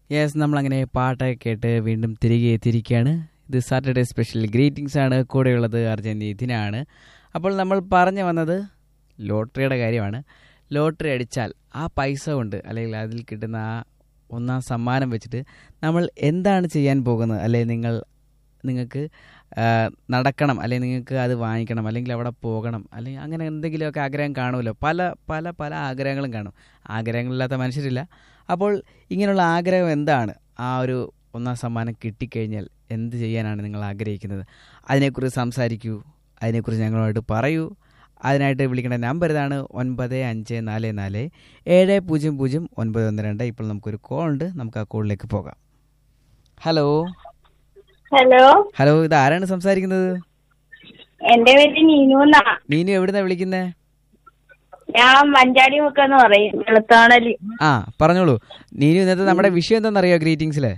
Yes നമ്മളങ്ങനെ പാട്ടൊക്കെ കേട്ട് വീണ്ടും തിരികെ എത്തിയിരിക്കുകയാണ് ഇത് സാറ്റർഡേ സ്പെഷ്യൽ ഗ്രീറ്റിംഗ്സ് ആണ് കൂടെയുള്ളത് അർജൻ ഇതിനാണ് അപ്പോൾ നമ്മൾ പറഞ്ഞു വന്നത് ലോട്ടറിയുടെ കാര്യമാണ് ലോട്ടറി അടിച്ചാൽ ആ പൈസ കൊണ്ട് അല്ലെങ്കിൽ അതിൽ കിട്ടുന്ന ആ ഒന്നാം സമ്മാനം വെച്ചിട്ട് നമ്മൾ എന്താണ് ചെയ്യാൻ പോകുന്നത് അല്ലെ നിങ്ങൾ നിങ്ങൾക്ക് ആ, നടക്കണം അല്ലെങ്കിൽ നിങ്ങൾക്ക് അത് വാങ്ങിക്കണം അല്ലെങ്കിൽ അവിടെ പോകണം അല്ലെങ്കിൽ അങ്ങനെ എന്തെങ്കിലുമൊക്കെ ആഗ്രഹം കാണുമല്ലോ പല പല പല ആഗ്രഹങ്ങളും കാണും ആഗ്രഹങ്ങളില്ലാത്ത മനുഷ്യരില്ല അപ്പോൾ ഇങ്ങനെയുള്ള ആഗ്രഹം എന്താണ് ആ ഒരു ഒന്നാം സമ്മാനം കിട്ടിക്കഴിഞ്ഞാൽ എന്ത് ചെയ്യാനാണ് നിങ്ങൾ ആഗ്രഹിക്കുന്നത് അതിനെക്കുറിച്ച് സംസാരിക്കൂ അതിനെക്കുറിച്ച് ഞങ്ങളുമായിട്ട് പറയൂ അതിനായിട്ട് വിളിക്കേണ്ട നമ്പർ ഇതാണ് ഒൻപത് അഞ്ച് നാല് നാല് ഏഴ് പൂജ്യം പൂജ്യം ഒൻപത് ഒന്ന് രണ്ട് ഇപ്പോൾ നമുക്കൊരു കോൾ ഉണ്ട് നമുക്ക് ആ കോളിലേക്ക് പോകാം ഹലോ ഹലോ ഹലോ ഇത് ആരാണ് സംസാരിക്കുന്നത് എന്റെ പേര് നീനു എന്നാ നീനു എവിടുന്നാ വിളിക്കുന്നേ ഞാൻ മഞ്ചാടി മുക്കെന്ന് പറയും വെളുത്താണല് ആ പറഞ്ഞോളൂ നീനു ഇന്നത്തെ നമ്മുടെ വിഷയം എന്താണെന്നറിയോ ഗ്രീറ്റിംഗ്സിലെ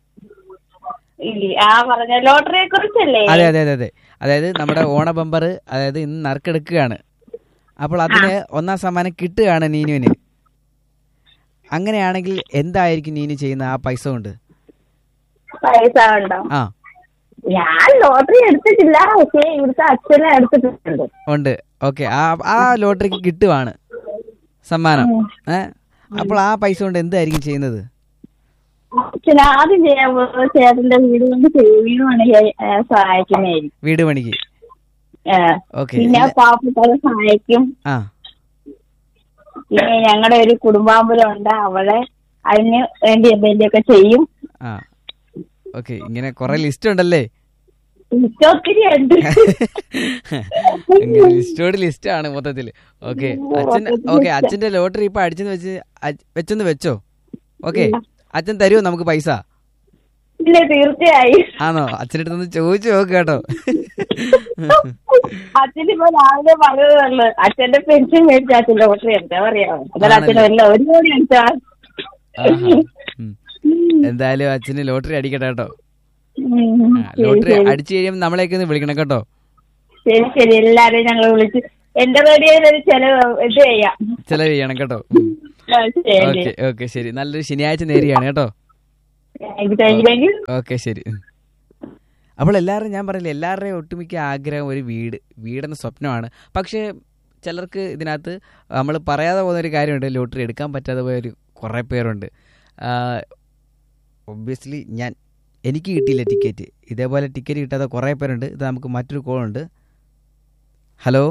ആ പറഞ്ഞ ലോട്ടറിയെ കുറിച്ചല്ലേ അതെ അതെ അതെ അതെ അതായത് നമ്മുടെ ഓണ ബമ്പർ അതായത് ഇന്ന് നറുക്കെടുക്കുകയാണ് അപ്പോൾ അതിന് ഒന്നാം സമ്മാനം കിട്ടുകയാണ് നീനുവിന് അങ്ങനെയാണെങ്കിൽ എന്തായിരിക്കും നീനു ചെയ്യുന്ന ആ പൈസ കൊണ്ട് പൈസ ഉണ്ടോ ആ ഞാൻ ലോട്ടറി എടുത്തിട്ടില്ല പക്ഷേ ഇവിടുത്തെ അച്ഛനെ എടുത്തിട്ടുണ്ട് ഉണ്ട് ഓക്കെ ആ ആ ലോട്ടറിക്ക് കിട്ടുവാണ് സമ്മാനം ഏ അപ്പോൾ ആ പൈസ കൊണ്ട് എന്തായിരിക്കും ചെയ്യുന്നത് അച്ഛൻ ആദ്യം ചെയ്യാൻ പോകുന്നത് ചേട്ടന്റെ വീട് കൊണ്ട് ചെയ്യും വീട് പണി സഹായിക്കുന്നതായിരിക്കും വീട് പണിക്ക് ആ. ഓക്കെ പിന്നെ പാവപ്പെട്ടവരെ സഹായിക്കും ആ പിന്നെ ഞങ്ങളുടെ ഒരു കുടുംബാമ്പലം ഉണ്ട് അവിടെ അതിന് വേണ്ടി എന്തെങ്കിലുമൊക്കെ ചെയ്യും ആ ഓക്കെ ഇങ്ങനെ കുറെ ലിസ്റ്റ് ഉണ്ടല്ലേ എനിക്ക് ഒത്തിരി ഉണ്ട് അങ്ങനെ ലിസ്റ്റോട് ലിസ്റ്റ് ആണ് മൊത്തത്തില് ഓക്കെ അച്ഛൻ ഓക്കെ അച്ഛന്റെ ലോട്ടറി ഇപ്പൊ അടിച്ചെന്ന് വെച്ച് അച്ഛ- വെച്ചെന്ന് വെച്ചോ ഓക്കെ അച്ഛൻ തരുമോ നമുക്ക് പൈസ ഇല്ല തീർച്ചയായും ആണോ അച്ഛൻ്റെ അടുത്തൊന്ന് ചോദിച്ചു നോക്ക് കേട്ടോ അച്ഛനിപ്പോ രാവിലെ പറഞ്ഞതുള്ളു അച്ഛന്റെ പെൻഷൻ മേടിച്ച അച്ഛൻ ലോട്ടറി എന്താ പറയാമോ അതായത് അച്ഛന് വല്ല ഒരു കോടി അടിച്ചാ ആഹാ. ഉം. എന്തായാലും അച്ഛന് ലോട്ടറി അടിക്കട്ടെ കേട്ടോ ഉം. ആ, ലോട്ടറി അടിച്ചു കഴിയുമ്പോൾ നമ്മളെയൊക്കെ ഒന്ന് വിളിക്കണം കേട്ടോ ശരി ശരി എല്ലാരെയും ഞങ്ങൾ വിളിച്ച് എന്റെ റേഡിയോയിൽ ഒരു ചെലവ് ഇത് ചെയ്യാം ചെലവ് ചെയ്യണം കേട്ടോ ആ, ശരി ഓക്കെ ഓക്കെ ശരി നല്ലൊരു ശനിയാഴ്ച നേരിയാണ് കേട്ടോ thank you thank you thank you okay ശരി ഉം. അപ്പോൾ എല്ലാവരും ഞാൻ പറയില്ല എല്ലാവരുടെയും ഒട്ടുമിക്ക ആഗ്രഹം ഒരു വീട് വീടെന്ന സ്വപ്നമാണ് പക്ഷേ ചിലർക്ക് ഇതിനകത്ത് നമ്മൾ പറയാതെ പോകുന്ന ഒരു കാര്യമുണ്ട് ലോട്ടറി എടുക്കാൻ പറ്റാതെ പോയ ഒരു കുറേ പേരുണ്ട് ഒബ്വിയസ്ലി ഞാൻ എനിക്ക് കിട്ടിയില്ല ടിക്കറ്റ് ഇതേപോലെ ടിക്കറ്റ് കിട്ടാത്ത കുറേ പേരുണ്ട് ഇത് നമുക്ക് മറ്റൊരു കോൾ ഉണ്ട് hello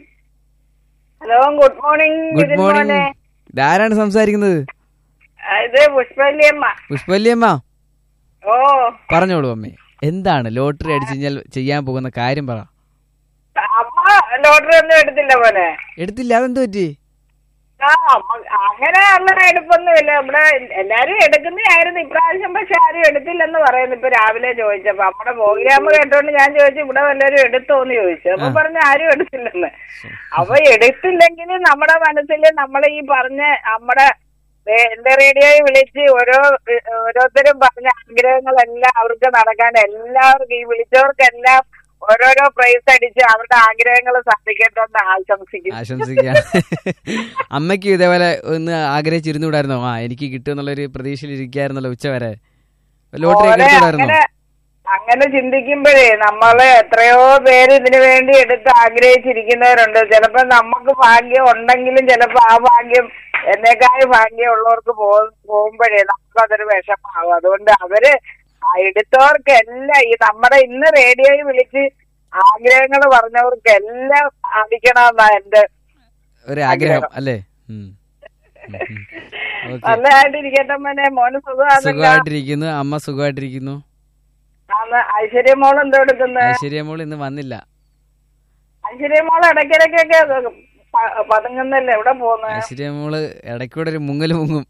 hello good morning good morning ഇതാരാണ് സംസാരിക്കുന്നത് ഇത് പുഷ്പല്യമ്മ പുഷ്പല്യമ്മ ഓ പറഞ്ഞോളൂ അമ്മേ എന്താണ് ലോട്ടറി അടിച്ചു കഴിഞ്ഞാൽ ചെയ്യാൻ പോകുന്ന കാര്യം പറ അമ്മ ലോട്ടറി ഒന്നും എടുത്തില്ല പോലെ എടുത്തില്ല അതെന്ത് പറ്റി ആ അമ്മ അങ്ങനെ ഉള്ള എടുപ്പൊന്നുമില്ല ഇവിടെ എല്ലാരും എടുക്കുന്നതായിരുന്നു ഇപ്രാവശ്യം പക്ഷെ ആരും എടുത്തില്ലെന്ന് പറയുന്നു ഇപ്പൊ രാവിലെ ചോദിച്ചപ്പോ നമ്മുടെ പ്രോഗ്രാം കേട്ടോണ്ട് ഞാൻ ചോദിച്ചു ഇവിടെ വല്ലവരും എടുത്തോന്ന് ചോദിച്ചു അപ്പൊ പറഞ്ഞു ആരും എടുത്തില്ലെന്ന് അപ്പൊ എടുത്തില്ലെങ്കിൽ നമ്മുടെ മനസ്സിൽ നമ്മൾ ഈ പറഞ്ഞ നമ്മുടെ ഏ- എന്റെ റേഡിയോയിൽ വിളിച്ച് ഓരോ ഏ, ഓരോരുത്തരും പറഞ്ഞ ആഗ്രഹങ്ങളെല്ലാം അവർക്ക് നടക്കാൻ എല്ലാവർക്കും ഈ വിളിച്ചവർക്കെല്ലാം ഓരോരോ പ്രൈസ് അടിച്ച് അവരുടെ ആഗ്രഹങ്ങൾ സാധിക്കട്ടെ എന്ന് ആശംസിക്കുന്നു ആശംസിക്കുകയാണ് അമ്മയ്ക്കും ഇതേപോലെ ഒന്ന് ആഗ്രഹിച്ചിരുന്നുകൂടായിരുന്നോ ആ എനിക്ക് കിട്ടുമെന്നുള്ളൊരു പ്രതീക്ഷയിൽ ഇരിക്കായിരുന്നല്ലോ ഉച്ച വരെ ലോട്ടറി ഒക്കെ ഓരെ എടുത്തുകൂടായിരുന്നോ അങ്ങനെ അങ്ങനെ ചിന്തിക്കുമ്പോഴേ നമ്മള് എത്രയോ പേര് ഇതിനു വേണ്ടി എടുത്ത് ആഗ്രഹിച്ചിരിക്കുന്നവരുണ്ട് ചിലപ്പോ നമുക്ക് ഭാഗ്യം ഉണ്ടെങ്കിലും ചിലപ്പോ ആ ഭാഗ്യം എന്നേക്കാൾ ഭാഗ്യം ഉള്ളവർക്ക് പോകുമ്പോഴേ നമുക്ക് അതൊരു വിഷമാവും അതുകൊണ്ട് അവര് ആ എടുത്തവർക്കെല്ലാം ഈ നമ്മുടെ ഇന്ന് റേഡിയോയിൽ വിളിച്ച് ആഗ്രഹങ്ങൾ പറഞ്ഞവർക്കെല്ലാം സാധിക്കണമെന്നാ എന്റെ ഒരു ആഗ്രഹം അല്ലേ ഉം. ഉം, ഉം. ഓക്കെ നല്ലതായിട്ടിരിക്കട്ടെ മോനെ മോന് സുഖമാണല്ലോ സുഖമായിട്ടിരിക്കുന്നു അമ്മ സുഖമായിട്ടിരിക്കുന്നു ആന്ന് ഐശ്വര്യ മോൾ എന്തോ എടുക്കുന്നത് ഐശ്വര്യ മോൾ ഇന്ന് വന്നില്ല ഐശ്വര്യ മോൾ ഇടയ്ക്കിടയ്ക്കൊക്കെ പ- പതുങ്ങുന്നല്ലേ എവിടെ പോകുന്നത് ഐശ്വര്യ മോള് ഇടയ്ക്കൂടെ ഒരു മുങ്ങല് മുങ്ങും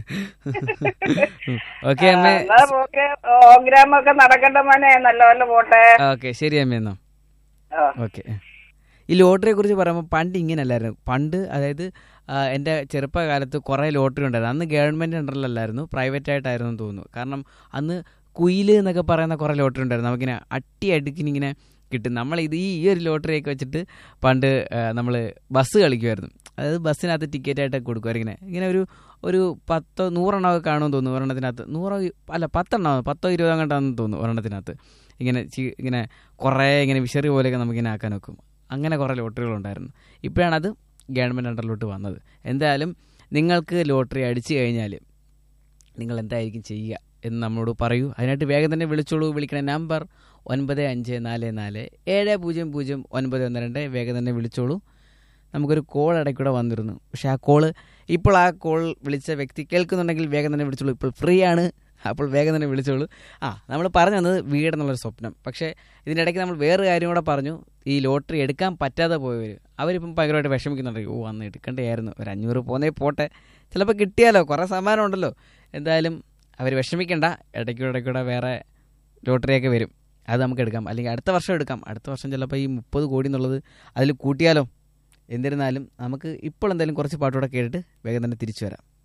ഓക്കെ അമ്മ എന്നാ ഓക്കെ പ്രോഗ്രാം ഒക്കെ നടക്കട്ടെ മോനെ നല്ലപോലെ പോട്ടെ ഓക്കെ ശരി അമ്മ എന്നാ ആ. ഓക്കെ ഈ ലോട്ടറിയെ കുറിച്ച് പറയുമ്പോൾ പണ്ട് ഇങ്ങനെയല്ലായിരുന്നു പണ്ട് അതായത് ആ, എൻ്റെ ചെറുപ്പകാലത്ത് കുറേ ലോട്ടറി ഉണ്ടായിരുന്നു അന്ന് ഗവൺമെൻറ് അണ്ടറിലല്ലായിരുന്നു പ്രൈവറ്റ് ആയിട്ടായിരുന്നു എന്ന് തോന്നുന്നു കാരണം അന്ന് കുയിൽ എന്നൊക്കെ പറയുന്ന കുറേ ലോട്ടറി ഉണ്ടായിരുന്നു നമുക്കിങ്ങനെ അട്ടി അടുക്കിനിങ്ങനെ കിട്ടും നമ്മൾ ഇത് ഈ ഈ ഒരു ലോട്ടറിയൊക്കെ വെച്ചിട്ട് പണ്ട് നമ്മൾ ബസ് കളിക്കുമായിരുന്നു അതായത് ബസ്സിനകത്ത് ടിക്കറ്റ് ആയിട്ടൊക്കെ കൊടുക്കുമായിരുന്നു ഇങ്ങനെ ഇങ്ങനെ ഒരു ഒരു പത്തോ നൂറെണ്ണമൊക്കെ കാണുമെന്ന് തോന്നുന്നു ഒരെണ്ണത്തിനകത്ത് നൂറോ അല്ല പത്തെണ്ണം പത്തോ ഇരുപതോ കണ്ടാന്ന് തോന്നുന്നു ഒരെണ്ണത്തിനകത്ത് ഇങ്ങനെ ചി- ഇങ്ങനെ കുറേ ഇങ്ങനെ വിഷറി പോലെയൊക്കെ നമുക്കിങ്ങനെ ആക്കാൻ നോക്കും അങ്ങനെ കുറേ ലോട്ടറികളുണ്ടായിരുന്നു ഇപ്പോഴാണ് അത് ഗവൺമെൻറ് അണ്ടറിലോട്ട് വന്നത് എന്തായാലും നിങ്ങൾക്ക് ലോട്ടറി അടിച്ചു കഴിഞ്ഞാൽ നിങ്ങൾ എന്തായിരിക്കും ചെയ്യുക എന്ന് നമ്മളോട് പറയൂ അതിനായിട്ട് വേഗം തന്നെ വിളിച്ചോളൂ വിളിക്കണ നമ്പർ ഒൻപത് അഞ്ച് നാല് നാല് ഏഴ് പൂജ്യം പൂജ്യം ഒൻപത് ഒന്ന് രണ്ട് വേഗം തന്നെ വിളിച്ചോളൂ നമുക്കൊരു കോൾ ഇടയ്ക്കൂടെ വന്നിരുന്നു പക്ഷേ ആ കോള് ഇപ്പോൾ ആ കോൾ വിളിച്ച വ്യക്തി കേൾക്കുന്നുണ്ടെങ്കിൽ വേഗം തന്നെ വിളിച്ചോളൂ ഇപ്പോൾ ഫ്രീ ആണ് അപ്പോൾ വേഗം തന്നെ വിളിച്ചോളൂ ആ നമ്മൾ പറഞ്ഞു വന്നത് വീടെന്നുള്ളൊരു സ്വപ്നം പക്ഷേ ഇതിൻ്റെ ഇടയ്ക്ക് നമ്മൾ വേറെ കാര്യം കൂടെ പറഞ്ഞു ഈ ലോട്ടറി എടുക്കാൻ പറ്റാതെ പോയവർ അവരിപ്പം ഭയങ്കരമായിട്ട് വിഷമിക്കുന്നുണ്ട് ഓ അന്ന് എടുക്കേണ്ടതായിരുന്നു ഒരു അഞ്ഞൂറ് പോന്നേ പോട്ടെ ചിലപ്പോൾ കിട്ടിയാലോ കുറേ സമ്മാനം ഉണ്ടല്ലോ എന്തായാലും അവർ വിഷമിക്കണ്ട ഇടയ്ക്കൂടെ ഇടയ്ക്കൂടെ വേറെ ലോട്ടറിയൊക്കെ വരും അത് നമുക്ക് എടുക്കാം അല്ലെങ്കിൽ അടുത്ത വർഷം എടുക്കാം അടുത്ത വർഷം ചിലപ്പോൾ ഈ മുപ്പത് കോടി എന്നുള്ളത് അതിൽ കൂട്ടിയാലോ എന്നിരുന്നാലും നമുക്ക് ഇപ്പോൾ എന്തായാലും കുറച്ച് പാട്ടുകൂടെ കേട്ടിട്ട് വേഗം തന്നെ തിരിച്ചു വരാം